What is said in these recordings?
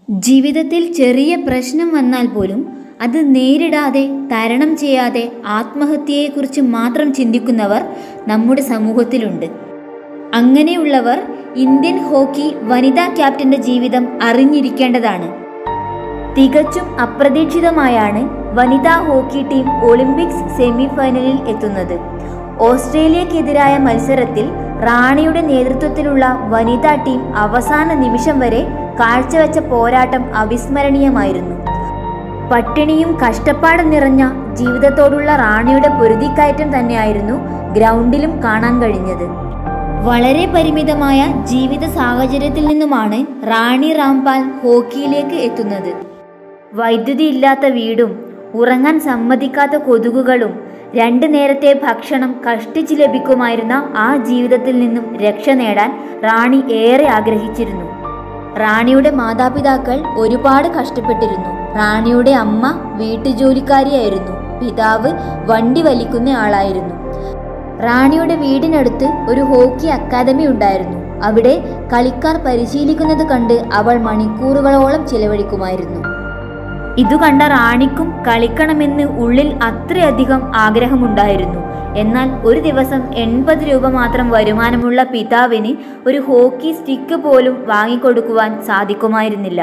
ജീവിതത്തിൽ ചെറിയ പ്രശ്നം വന്നാൽ പോലും അത് നേരിടാതെ തരണം ചെയ്യാതെ ആത്മഹത്യയെക്കുറിച്ച് മാത്രം ചിന്തിക്കുന്നവർ നമ്മുടെ സമൂഹത്തിലുണ്ട് അങ്ങനെയുള്ളവർ ഇന്ത്യൻ ഹോക്കി വനിതാ ക്യാപ്റ്റന്റെ ജീവിതം അറിഞ്ഞിരിക്കേണ്ടതാണ് തികച്ചും അപ്രതീക്ഷിതമായാണ് വനിതാ ഹോക്കി ടീം ഒളിമ്പിക്സ് സെമി ഫൈനലിൽ എത്തുന്നത് ഓസ്ട്രേലിയക്കെതിരായ മത്സരത്തിൽ റാണിയുടെ നേതൃത്വത്തിലുള്ള വനിതാ ടീം അവസാന നിമിഷം വരെ കാഴ്ചവെച്ച പോരാട്ടം അവിസ്മരണീയമായിരുന്നു പട്ടിണിയും കഷ്ടപ്പാടും നിറഞ്ഞ ജീവിതത്തോടുള്ള റാണിയുടെ പൊരുതിക്കയറ്റം തന്നെയായിരുന്നു ഗ്രൗണ്ടിലും കാണാൻ കഴിഞ്ഞത് വളരെ പരിമിതമായ ജീവിത സാഹചര്യത്തിൽ നിന്നുമാണ് റാണി റാംപാൽ ഹോക്കിയിലേക്ക് എത്തുന്നത് വൈദ്യുതി ഇല്ലാത്ത വീടും ഉറങ്ങാൻ സമ്മതിക്കാത്ത കൊതുകുകളും രണ്ട് നേരത്തെ ഭക്ഷണം കഷ്ടിച്ച് ലഭിക്കുമായിരുന്ന ആ ജീവിതത്തിൽ നിന്നും രക്ഷ നേടാൻ റാണി ഏറെ ആഗ്രഹിച്ചിരുന്നു റാണിയുടെ മാതാപിതാക്കൾ ഒരുപാട് കഷ്ടപ്പെട്ടിരുന്നു റാണിയുടെ അമ്മ വീട്ടുജോലിക്കാരിയായിരുന്നു പിതാവ് വണ്ടി വലിക്കുന്ന ആളായിരുന്നു റാണിയുടെ വീടിനടുത്ത് ഒരു ഹോക്കി അക്കാദമി ഉണ്ടായിരുന്നു അവിടെ കളിക്കാർ പരിശീലിക്കുന്നത് കണ്ട് അവൾ മണിക്കൂറുകളോളം ചിലവഴിക്കുമായിരുന്നു ഇതു കണ്ട റാണിക്കും കളിക്കണമെന്ന് ഉള്ളിൽ അത്രയധികം ആഗ്രഹമുണ്ടായിരുന്നു എന്നാൽ ഒരു ദിവസം എൺപത് രൂപ മാത്രം വരുമാനമുള്ള പിതാവിന് ഒരു ഹോക്കി സ്റ്റിക്ക് പോലും വാങ്ങിക്കൊടുക്കുവാൻ സാധിക്കുമായിരുന്നില്ല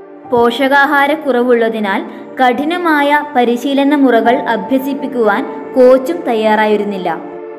പോഷകാഹാരക്കുറവുള്ളതിനാൽ കഠിനമായ പരിശീലന മുറകൾ അഭ്യസിപ്പിക്കുവാൻ കോച്ചും തയ്യാറായിരുന്നില്ല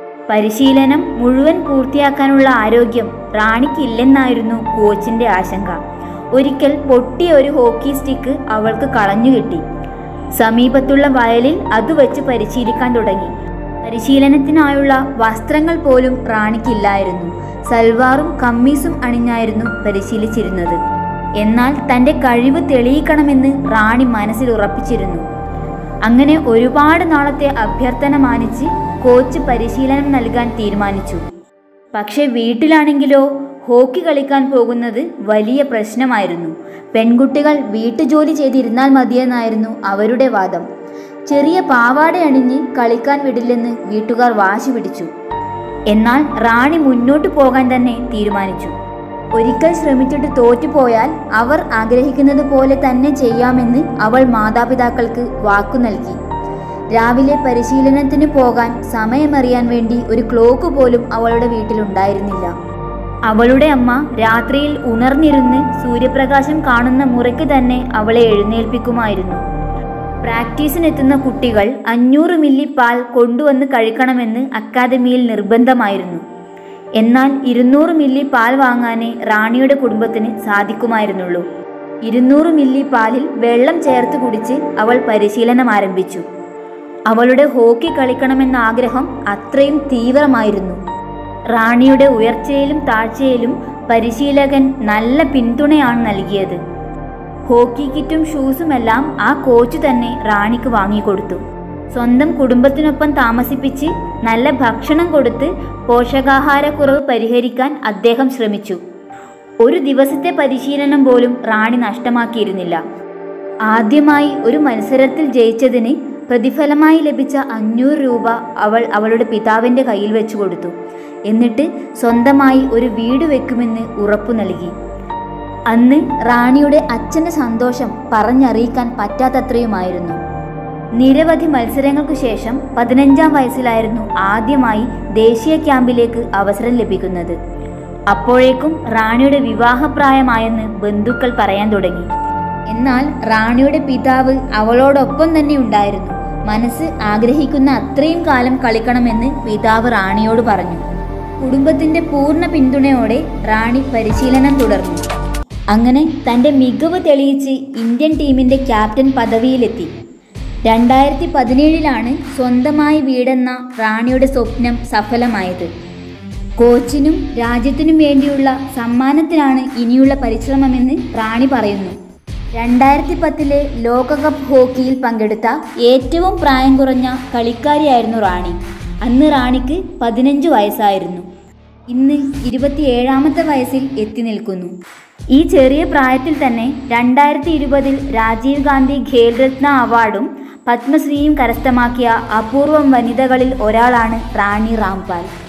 പരിശീലനം മുഴുവൻ പൂർത്തിയാക്കാനുള്ള ആരോഗ്യം റാണിക്കില്ലെന്നായിരുന്നു കോച്ചിന്റെ ആശങ്ക ഒരിക്കൽ പൊട്ടിയ ഒരു ഹോക്കി സ്റ്റിക്ക് അവൾക്ക് കളഞ്ഞു കിട്ടി സമീപത്തുള്ള വയലിൽ അത് വെച്ച് പരിശീലിക്കാൻ തുടങ്ങി പരിശീലനത്തിനായുള്ള വസ്ത്രങ്ങൾ പോലും റാണിക്കില്ലായിരുന്നു സൽവാറും കമ്മീസും അണിഞ്ഞായിരുന്നു പരിശീലിച്ചിരുന്നത് എന്നാൽ തൻ്റെ കഴിവ് തെളിയിക്കണമെന്ന് റാണി മനസ്സിൽ ഉറപ്പിച്ചിരുന്നു അങ്ങനെ ഒരുപാട് നാളത്തെ അഭ്യർത്ഥന മാനിച്ച് കോച്ച് പരിശീലനം നൽകാൻ തീരുമാനിച്ചു പക്ഷെ വീട്ടിലാണെങ്കിലോ ഹോക്കി കളിക്കാൻ പോകുന്നത് വലിയ പ്രശ്നമായിരുന്നു പെൺകുട്ടികൾ വീട്ടുജോലി ചെയ്തിരുന്നാൽ മതിയെന്നായിരുന്നു അവരുടെ വാദം ചെറിയ പാവാട അണിഞ്ഞ് കളിക്കാൻ വിടില്ലെന്ന് വീട്ടുകാർ വാശി പിടിച്ചു എന്നാൽ റാണി മുന്നോട്ട് പോകാൻ തന്നെ തീരുമാനിച്ചു ഒരിക്കൽ ശ്രമിച്ചിട്ട് തോറ്റുപോയാൽ അവർ ആഗ്രഹിക്കുന്നത് പോലെ തന്നെ ചെയ്യാമെന്ന് അവൾ മാതാപിതാക്കൾക്ക് വാക്കു നൽകി രാവിലെ പരിശീലനത്തിന് പോകാൻ സമയമറിയാൻ വേണ്ടി ഒരു ക്ലോക്ക് പോലും അവളുടെ വീട്ടിലുണ്ടായിരുന്നില്ല അവളുടെ അമ്മ രാത്രിയിൽ ഉണർന്നിരുന്ന് സൂര്യപ്രകാശം കാണുന്ന മുറയ്ക്ക് തന്നെ അവളെ എഴുന്നേൽപ്പിക്കുമായിരുന്നു പ്രാക്ടീസിനെത്തുന്ന കുട്ടികൾ അഞ്ഞൂറ് മില്ലി പാൽ കൊണ്ടുവന്ന് കഴിക്കണമെന്ന് അക്കാദമിയിൽ നിർബന്ധമായിരുന്നു എന്നാൽ ഇരുന്നൂറ് മില്ലി പാൽ വാങ്ങാനേ റാണിയുടെ കുടുംബത്തിന് സാധിക്കുമായിരുന്നുള്ളൂ ഇരുന്നൂറ് മില്ലി പാലിൽ വെള്ളം ചേർത്ത് കുടിച്ച് അവൾ പരിശീലനം ആരംഭിച്ചു അവളുടെ ഹോക്കി കളിക്കണമെന്ന ആഗ്രഹം അത്രയും തീവ്രമായിരുന്നു റാണിയുടെ ഉയർച്ചയിലും താഴ്ചയിലും പരിശീലകൻ നല്ല പിന്തുണയാണ് നൽകിയത് ഹോക്കി കിറ്റും ഷൂസുമെല്ലാം ആ കോച്ച് തന്നെ റാണിക്ക് വാങ്ങിക്കൊടുത്തു സ്വന്തം കുടുംബത്തിനൊപ്പം താമസിപ്പിച്ച് നല്ല ഭക്ഷണം കൊടുത്ത് പോഷകാഹാരക്കുറവ് പരിഹരിക്കാൻ അദ്ദേഹം ശ്രമിച്ചു ഒരു ദിവസത്തെ പരിശീലനം പോലും റാണി നഷ്ടമാക്കിയിരുന്നില്ല ആദ്യമായി ഒരു മത്സരത്തിൽ ജയിച്ചതിന് പ്രതിഫലമായി ലഭിച്ച അഞ്ഞൂറ് രൂപ അവൾ അവളുടെ പിതാവിൻ്റെ കയ്യിൽ വെച്ചു കൊടുത്തു എന്നിട്ട് സ്വന്തമായി ഒരു വീട് വെക്കുമെന്ന് ഉറപ്പു നൽകി അന്ന് റാണിയുടെ അച്ഛൻ്റെ സന്തോഷം പറഞ്ഞറിയിക്കാൻ പറ്റാത്തത്രയുമായിരുന്നു നിരവധി മത്സരങ്ങൾക്കു ശേഷം പതിനഞ്ചാം വയസ്സിലായിരുന്നു ആദ്യമായി ദേശീയ ക്യാമ്പിലേക്ക് അവസരം ലഭിക്കുന്നത് അപ്പോഴേക്കും റാണിയുടെ വിവാഹപ്രായമായെന്ന് ബന്ധുക്കൾ പറയാൻ തുടങ്ങി എന്നാൽ റാണിയുടെ പിതാവ് അവളോടൊപ്പം തന്നെ ഉണ്ടായിരുന്നു മനസ്സ് ആഗ്രഹിക്കുന്ന അത്രയും കാലം കളിക്കണമെന്ന് പിതാവ് റാണിയോട് പറഞ്ഞു കുടുംബത്തിന്റെ പൂർണ്ണ പിന്തുണയോടെ റാണി പരിശീലനം തുടർന്നു അങ്ങനെ തന്റെ മികവ് തെളിയിച്ച് ഇന്ത്യൻ ടീമിന്റെ ക്യാപ്റ്റൻ പദവിയിലെത്തി രണ്ടായിരത്തി പതിനേഴിലാണ് സ്വന്തമായി വീടെന്ന റാണിയുടെ സ്വപ്നം സഫലമായത് കോച്ചിനും രാജ്യത്തിനും വേണ്ടിയുള്ള സമ്മാനത്തിനാണ് ഇനിയുള്ള പരിശ്രമമെന്ന് റാണി പറയുന്നു രണ്ടായിരത്തി പത്തിലെ ലോകകപ്പ് ഹോക്കിയിൽ പങ്കെടുത്ത ഏറ്റവും പ്രായം കുറഞ്ഞ കളിക്കാരിയായിരുന്നു റാണി അന്ന് റാണിക്ക് പതിനഞ്ച് വയസ്സായിരുന്നു ഇന്ന് ഇരുപത്തിയേഴാമത്തെ വയസ്സിൽ എത്തി നിൽക്കുന്നു ഈ ചെറിയ പ്രായത്തിൽ തന്നെ രണ്ടായിരത്തി ഇരുപതിൽ രാജീവ് ഗാന്ധി ഖേൽരത്ന അവാർഡും പത്മശ്രീയും കരസ്ഥമാക്കിയ അപൂർവം വനിതകളിൽ ഒരാളാണ് റാണി റാംപാൽ